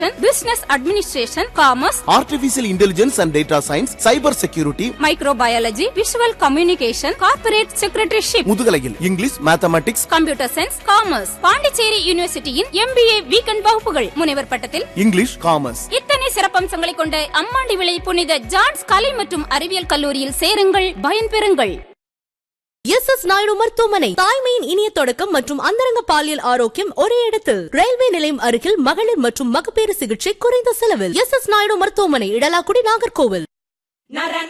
business administration commerce artificial intelligence and data science cyber security microbiology visual communication corporate secretaryship முதுகலையில் English mathematics computer science commerce Pondicherry யூனிவர்சிட்டியின் MBA weekend வகுப்புகள் முனைவர் பட்டத்தில் English commerce இத்தனை சிறப்பம்சங்களை கொண்ட அம்மாண்டி விளை புனித ஜான்ஸ் கலை மற்றும் அறிவியல் கல்லூரியில் சேருங்கள் பயன்பெறுங்கள் எஸ் எஸ் நாயுடு மருத்துவமனை தாய்மையின் இனிய தொடக்கம் மற்றும் அந்தரங்க பாலியல் ஆரோக்கியம் ஒரே இடத்தில் ரயில்வே நிலையம் அருகில் மகளிர் மற்றும் மகப்பேறு சிகிச்சை குறைந்த செலவில் எஸ் எஸ் நாயுடு மருத்துவமனை இடலாக்குடி நாகர்கோவில்